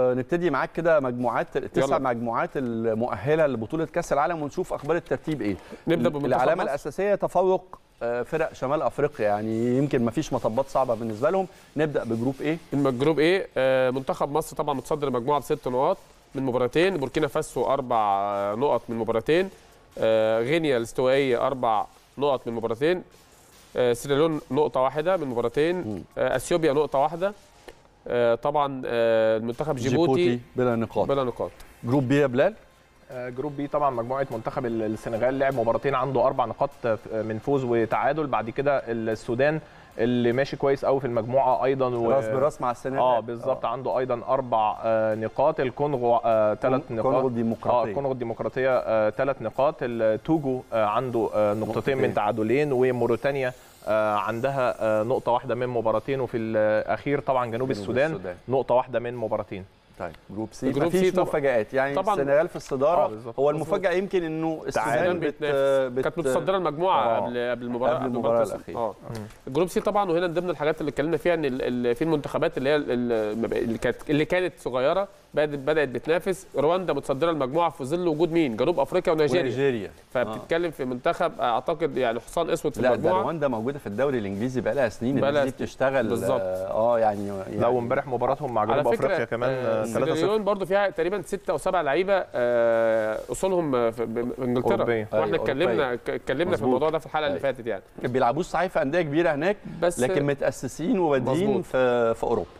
ونبتدي معاك كده مجموعات التسع يلا. مجموعات المؤهله لبطوله كاس العالم ونشوف اخبار الترتيب ايه نبدا بمنتخب العلامه مصر. الاساسيه تفوق آه، فرق شمال افريقيا يعني يمكن ما فيش مطبات صعبه بالنسبه لهم نبدا بجروب ايه الجروب ايه آه، منتخب مصر طبعا متصدر المجموعه بست نقاط من مباراتين بوركينا فاسو اربع آه، نقط من مباراتين آه، غينيا الاستوائيه اربع نقط من مباراتين آه، سيراليون نقطه واحده من مباراتين آه، اثيوبيا نقطه واحده آه، طبعا آه، المنتخب جيبوتي بلا نقاط بلا نقاط جروب بي يا بلال آه، جروب بي طبعا مجموعه منتخب ال- السنغال لعب مباراتين عنده اربع نقاط آه، من فوز وتعادل بعد كده السودان اللي ماشي كويس قوي في المجموعه ايضا و... راس براس مع السنغال اه بالظبط عنده ايضا اربع آه، نقاط الكونغو ثلاث كون- نقاط كونغو اه الديمقراطية. الكونغو الديمقراطيه ثلاث نقاط التوجو آه، عنده آه، نقطتين نقطتين. من تعادلين وموريتانيا آه، عندها آه، نقطه واحده من مباراتين وفي الاخير طبعا جنوب السودان السودان. نقطه واحده من مباراتين طيب جروب سي جروب مفيش سي طبعا- مفاجآت يعني طبعا- السنغال في الصداره آه، بالظبط. هو مظبوط. المفاجاه يمكن انه السودان السودان بت بتنافس بت كانت متصدره المجموعه آه. قبل قبل المباراه قبل المباراة الس- الأخيرة. اه الجروب سي طبعا وهنا من ضمن الحاجات اللي اتكلمنا فيها ان ال- ال- في المنتخبات اللي هي ال- ال- اللي كانت اللي كانت صغيره بدات بدات بتنافس رواندا متصدره المجموعه في ظل وجود مين جنوب افريقيا ونيجيريا ونيجيريا فبتتكلم في منتخب اعتقد يعني حصان اسود في لا ده المجموعه رواندا موجوده في الدوري الانجليزي بقى لها سنين بقى الناس لها دي بتشتغل بالظبط. اه يعني, يعني لو امبارح مباراتهم مع على جنوب فكره افريقيا كمان آه، آه، 3-0 سيراليون برضو فيها تقريبا ستة او سبع لعيبه آه، اصولهم في ب- انجلترا أوروبية. واحنا أيوة، اتكلمنا أوروبية. اتكلمنا في مظبوط. الموضوع ده في الحلقه اللي أيوة. فاتت يعني بيلعبوش صحيح في انديه كبيره هناك بس لكن متاسسين وبادئين مظبوط. في في اوروبا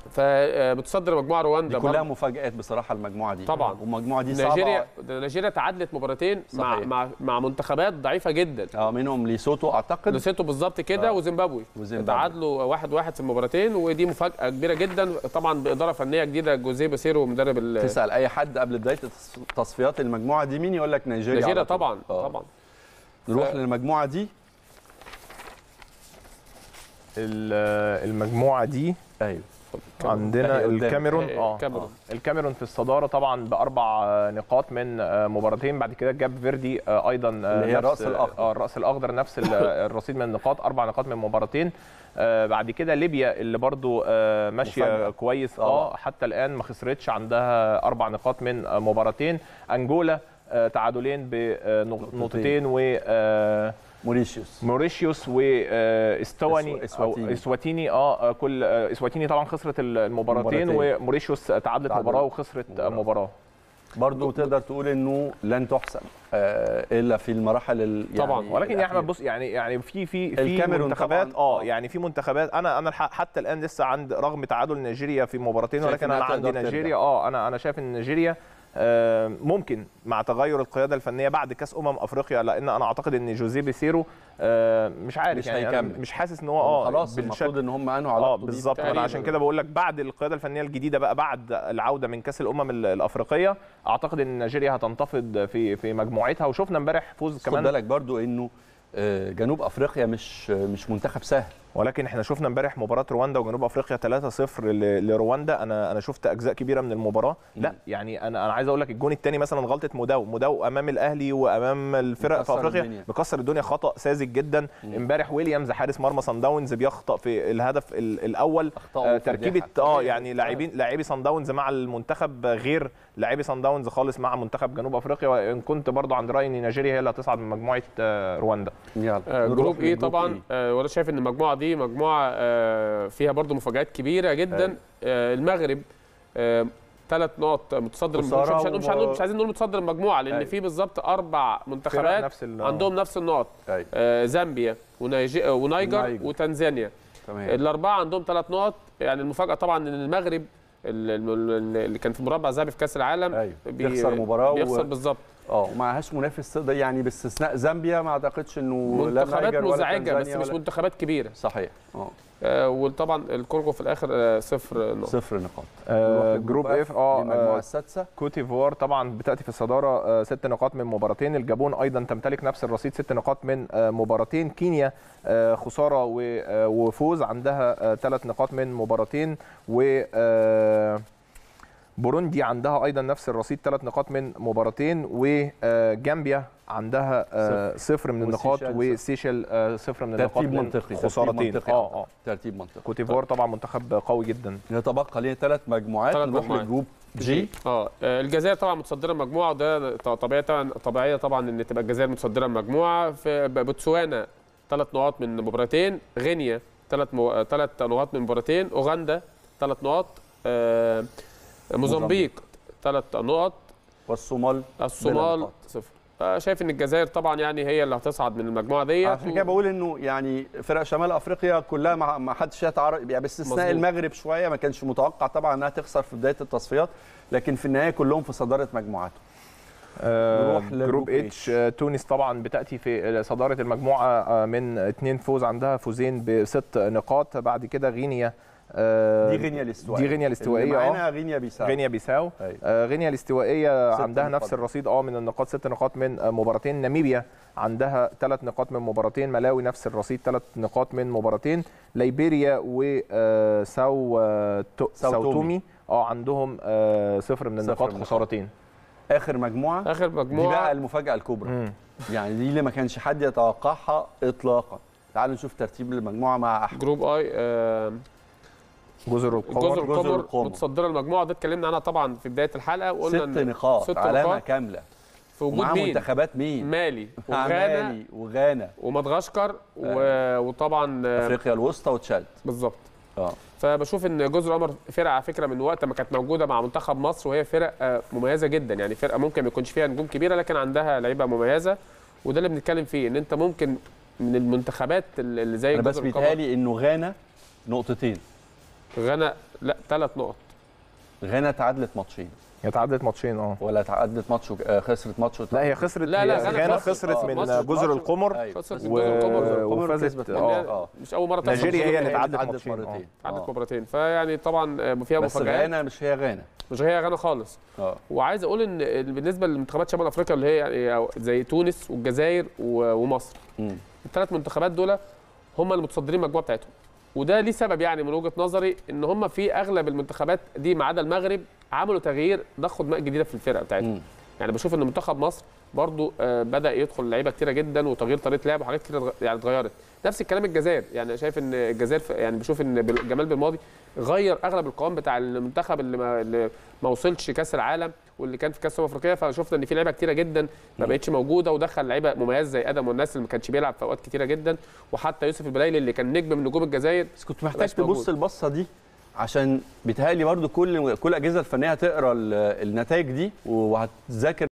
فبتصدر مجموعه رواندا دي كلها برضو. مفاجات بصراحه المجموعه دي طبعاً. والمجموعه دي صعبه نيجيريا نيجيريا تعادلت مباراتين مع صحيح. مع مع منتخبات ضعيفه جدا اه منهم ليسوتو اعتقد نسيته بالظبط كده آه. وزيمبابوي وزيمبابوي. تعادلوا واحد واحد في المباراتين ودي مفاجاه كبيره جدا طبعا باداره فنيه جديده جوزيه باسيرو مدرب ال- تسال اي حد قبل بدايه التص- تصفيات المجموعه دي مين يقول لك نيجيريا نيجيريا على طول. طبعا آه. طبعا نروح ف- للمجموعه دي ال- المجموعه دي ايوه عندنا أهي قدامك. الكاميرون أهي اه الكاميرون. آه. الكاميرون في الصداره طبعا باربع آه، نقاط من آه، مباراتين بعد كده جاب فيردي آه، ايضا آه، اللي هي نفس- الرأس الأخضر. اه الراس الاخضر نفس ال- الرصيد من النقاط اربع نقاط من مباراتين آه، بعد كده ليبيا اللي برضو آه، ماشيه مفاجأة. كويس طبعا. اه حتى الان ما خسرتش عندها اربع نقاط من آه، مباراتين انجولا آه، تعادلين بنقطتين و آه، موريشيوس موريشيوس واستواني إسوا- او إسواتيني. اسواتيني اه كل آه، اسواتيني طبعا خسرت المباراتين مباراتين. وموريشيوس تعادلت تعادل. مباراه وخسرت مباراة. مباراه, مباراة. برضو تقدر تقول انه لن تحسم آه الا في المراحل ال- يعني طبعاً. ولكن يا الأخيرة. احمد بص يعني يعني في في في الكاميرون منتخبات طبعاً. اه آه. يعني في منتخبات انا انا الح- حتى الان لسه عند رغم تعادل نيجيريا في مباراتين شايف ولكن إنها انا عندي تقدر نيجيريا ترجع. اه انا انا شايف ان نيجيريا آه، ممكن مع تغير القياده الفنيه بعد كاس امم افريقيا لان انا اعتقد ان جوزيه بيسيرو آه، مش عارف مش يعني أنا هيكمل. مش حاسس ان هو هو اه خلاص بالشكل المفروض ان هم انهوا اه علاقته بيه. بالظبط انا تقريباً. عشان كده بقول لك بعد القياده الفنيه الجديده بقى بعد العوده من كاس الامم ال- الافريقيه اعتقد ان نيجيريا هتنتفض في في مجموعتها وشفنا امبارح فوز خد كمان بالك برضو انه آه، جنوب افريقيا مش مش منتخب سهل ولكن احنا شفنا امبارح مباراه رواندا وجنوب افريقيا 3-0 ل- لرواندا انا انا شفت اجزاء كبيره من المباراه لا يعني انا انا عايز اقول لك الجون الثاني مثلا غلطه مداو مداو امام الاهلي وامام الفرق في مكسر افريقيا الدنيا. مكسر الدنيا خطا ساذج جدا امبارح ويليامز حارس مرمى صن داونز بيخطا في الهدف ال- الاول أخطاءه آه تركيبه فادحة. اه يعني لاعبين لاعبي صن داونز مع المنتخب غير لاعبي صن داونز خالص مع منتخب جنوب افريقيا وان كنت برضو عند رايي ان نيجيريا هي اللي هتصعد من مجموعه آه، رواندا يلا آه، نروح جروب ايه للجروب طبعا إيه. آه، وانا شايف ان المجموعه دي مجموعه آه، فيها برضو مفاجات كبيره جدا آه، المغرب ثلاث نقط متصدر مش خسارة مش, هنقول- مش, هنقول- مش عايزين نقول متصدر المجموعه لان أيوة. في بالظبط اربع فرق منتخبات نفس ال- عندهم نفس النقط أيوة. آه، زامبيا ونيجي- ونيجر ونيجر. وتنزانيا تمام الاربعه عندهم ثلاث نقط يعني المفاجاه طبعا ان المغرب ال- ال- اللي كان في مربع ذهبي في كاس العالم أيوة. بي- بيخسر مباراة و- بيخسر بالظبط اه ومعهاش منافس تقدر يعني باستثناء زامبيا ما اعتقدش انه لا منتخبات نيجر ولا مزعجه بس تنزانيا مش ولا- منتخبات كبيره صحيح اه آه، وطبعا الكونغو في الاخر آه، صفر نقط صفر نقاط آه، نروح للجروب جروب اف دي اه المجموعه آه، السادسه كوت ديفوار طبعا بتاتي في الصداره آه، ست نقاط من مباراتين الجابون ايضا تمتلك نفس الرصيد ست نقاط من آه، مباراتين كينيا آه، خساره و- آه، وفوز عندها ثلاث نقاط من مباراتين و آه، بوروندي عندها ايضا نفس الرصيد ثلاث نقاط من مباراتين وجامبيا عندها آه، صفر من النقاط وسيشيل وسيشل آه، صفر من النقاط ترتيب من منطقي ترتيب خسارتين منطقي اه اه ترتيب منطقي كوت ديفوار طبعا منتخب قوي جدا يتبقى ليه ثلاث مجموعات ثلاث نروح مجموعات. لجروب جي اه آه، الجزائر طبعا متصدره المجموعه وده ط- طبيعي طبعا طبيعيه طبعا ان تبقى الجزائر متصدره المجموعه في ب- بوتسوانا ثلاث نقاط من مباراتين غينيا ثلاث مو... ثلاث نقاط من مباراتين اوغندا ثلاث نقاط آه، موزمبيق ثلاث نقط والصومال بلا الصومال نقاط. صفر فشايف ان الجزائر طبعا يعني هي اللي هتصعد من المجموعه ديت عشان كده بقول انه يعني فرق شمال افريقيا كلها ما ما حدش يتعرض يعني باستثناء مظبوط. المغرب شويه ما كانش متوقع طبعا انها تخسر في بدايه التصفيات لكن في النهايه كلهم في صداره مجموعاتهم آه، نروح لجروب جروب اتش آه، تونس طبعا بتاتي في صداره المجموعه آه، من اثنين فوز عندها فوزين بست نقاط بعد كده غينيا آه، دي غينيا الاستوائيه دي غينيا الاستوائيه اللي اه معانا غينيا بيساو غينيا بيساو أيوة. آه، غينيا الاستوائيه ست عندها نقاط. نفس الرصيد اه من النقاط ست نقاط من آه، مباراتين ناميبيا عندها ثلاث نقاط من مباراتين ملاوي نفس الرصيد ثلاث نقاط من مباراتين ليبيريا وساو ساو ساو تومي. تومي اه عندهم آه، صفر من صفر النقاط من النقاط. خسارتين اخر مجموعه اخر دي بقى مجموعه المفاجاه الكبرى مم. يعني دي اللي ما كانش حد يتوقعها اطلاقا تعالوا نشوف ترتيب المجموعه مع احمد جروب اي آه، جزر جزر القمر جزر القمر القمر. متصدره المجموعه ده اتكلمنا عنها طبعا في بدايه الحلقه وقلنا ست إن نقاط ست علامه نقاط كامله في وجود ومعاه مين؟ منتخبات مين مالي مع وغانا مالي وغانا ومدغشقر و... وطبعا آه، افريقيا الوسطى وتشاد بالظبط اه فبشوف ان جزر القمر فرقه على فكره من وقت ما كانت موجوده مع منتخب مصر وهي فرق آه، مميزه جدا يعني فرقه ممكن ما يكونش فيها نجوم كبيره لكن عندها لعيبه مميزه وده اللي بنتكلم فيه ان انت ممكن من المنتخبات اللي زي انا بس جزر القمر بيتهيألي انه غانا نقطتين غانا لا ثلاث نقط غانا تعادلت ماتشين هي تعادلت ماتشين اه ولا تعادلت ماتش وج- آه، خسرت ماتش لا هي خسرت لا، لا، هي غانا غانا خسرت. خسرت آه، من مصر- جزر مصر- القمر أيوة. خسرت و- جزر القمر القمر وفازت كسبت اه يعني اه مش اول مره تحصل نيجيريا هي اللي اللي تعادلت تعادلت ماتشين مرتين عندك آه. مباراتين فيعني طبعا آه، فيها بس مفاجآت غانا مش هي غانا مش هي غانا خالص اه وعايز اقول ان بالنسبه لمنتخبات شمال افريقيا اللي هي يعني زي تونس والجزائر و- ومصر مم. الثلاث منتخبات دول هم المتصدرين المجموعه بتاعتهم وده ليه سبب يعني من وجهه نظري ان هم في اغلب المنتخبات دي ما عدا المغرب عملوا تغيير ضخوا دماء جديده في الفرقه بتاعتهم مم. يعني بشوف ان منتخب مصر برضو آه، بدا يدخل لعيبه كتيره جدا وتغيير طريقه لعب وحاجات كتيره اتغ- يعني اتغيرت نفس الكلام الجزائر يعني شايف ان الجزائر ف- يعني بشوف ان بال- جمال بالماضي غير اغلب القوام بتاع المنتخب اللي ما, اللي ما وصلش كاس العالم واللي كان في كاس الامم الافريقيه فشفنا ان في لعيبه كتيره جدا ما بقتش موجوده ودخل لعيبه مميزه زي ادم والناس اللي ما كانش بيلعب في اوقات كتيره جدا وحتى يوسف البلايلي اللي كان نجم من نجوم الجزائر بس كنت محتاج مبقاش تبص موجود. البصه دي عشان بيتهيألي برضو كل كل الاجهزه الفنيه هتقرا ال- النتائج دي وهتذاكر